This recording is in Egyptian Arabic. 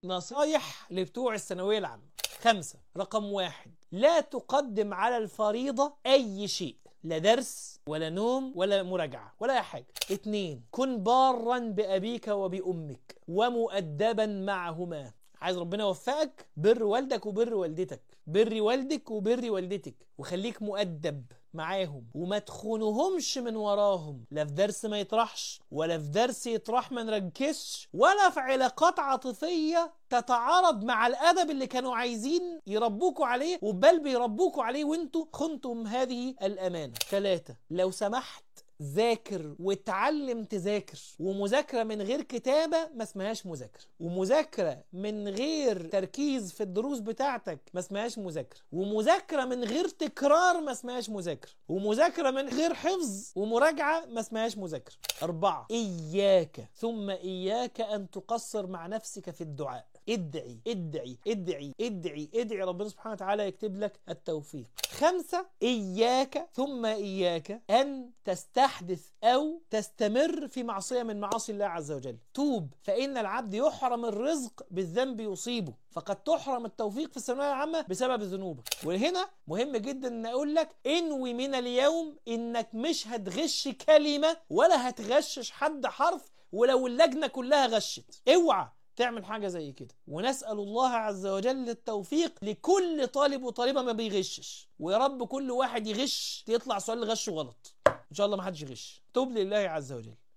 نصايح لبتوع الثانوية العامة خمسة رقم واحد لا تقدم على الفريضة أي شيء لا درس ولا نوم ولا مراجعة ولا أي حاجة اتنين كن بارا بأبيك وبأمك ومؤدبا معهما عايز ربنا يوفقك بر والدك وبر والدتك بر والدك وبر والدتك وخليك مؤدب معاهم وما تخونهمش من وراهم لا في درس ما يطرحش ولا في درس يطرح ما نركزش ولا في علاقات عاطفية تتعارض مع الأدب اللي كانوا عايزين يربوكوا عليه وبل بيربوكوا عليه وانتوا خنتم هذه الأمانة ثلاثة لو سمحت ذاكر واتعلم تذاكر ومذاكرة من غير كتابة ما اسمهاش مذاكرة ومذاكرة من غير تركيز في الدروس بتاعتك ما اسمهاش مذاكرة ومذاكرة من غير تكرار ما اسمهاش مذاكرة ومذاكرة من غير حفظ ومراجعة ما اسمهاش مذاكرة أربعة إياك ثم إياك أن تقصر مع نفسك في الدعاء ادعي ادعي ادعي ادعي ادعي ربنا سبحانه وتعالى يكتب لك التوفيق خمسة إياك ثم إياك أن تستحدث أو تستمر في معصية من معاصي الله عز وجل توب فإن العبد يحرم الرزق بالذنب يصيبه فقد تحرم التوفيق في الثانوية العامة بسبب ذنوبك وهنا مهم جدا ان اقول لك انوي من اليوم انك مش هتغش كلمة ولا هتغشش حد حرف ولو اللجنة كلها غشت اوعى تعمل حاجة زي كده ونسأل الله عز وجل التوفيق لكل طالب وطالبة ما بيغشش ويا رب كل واحد يغش يطلع سؤال غشه غلط إن شاء الله ما حدش يغش توب لله عز وجل